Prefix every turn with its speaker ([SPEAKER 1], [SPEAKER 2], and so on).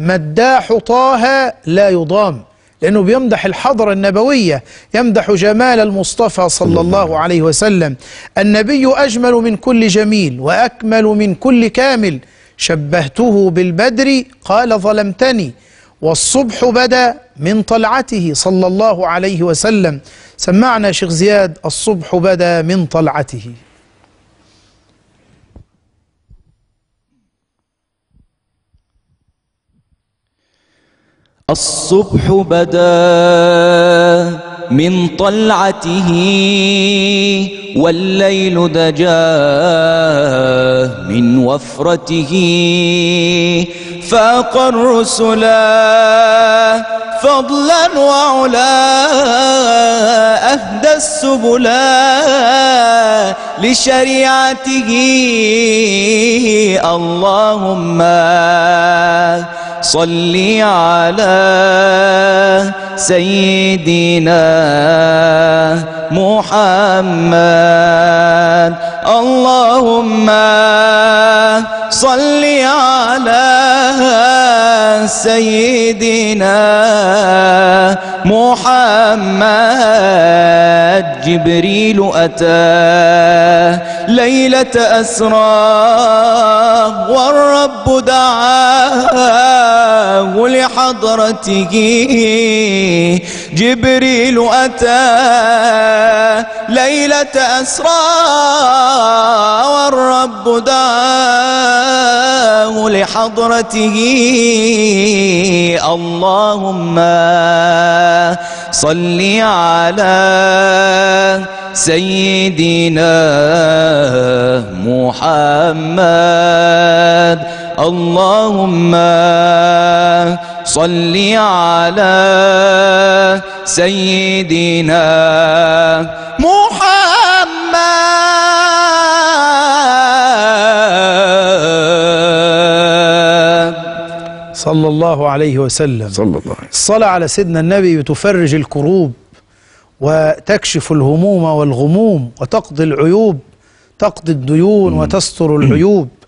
[SPEAKER 1] مداح طه لا يضام لأنه بيمدح الحضرة النبوية يمدح جمال المصطفى صلى الله عليه وسلم النبي أجمل من كل جميل وأكمل من كل كامل شبهته بالبدر قال ظلمتني والصبح بدا من طلعته صلى الله عليه وسلم سمعنا شيخ زياد الصبح بدا من طلعته
[SPEAKER 2] الصبح بدا من طلعته والليل دجا من وفرته فاق الرسلا فضلا وعلا أهدى السبلا لشريعته اللهم صل على سيدنا محمد اللهم صل على سيدنا محمد جبريل أتى ليلة أسرى والرب دعاه لحضرته جبريل أتى ليلة أسرى والرب دعاه لحضرته اللهم صل على سيدنا محمد اللهم صل على سيدنا محمد
[SPEAKER 1] صلى الله عليه وسلم
[SPEAKER 3] صلى الله عليه وسلم
[SPEAKER 1] الصلاة على سيدنا النبي تفرج الكروب وتكشف الهموم والغموم وتقضي العيوب تقضي الديون وتستر العيوب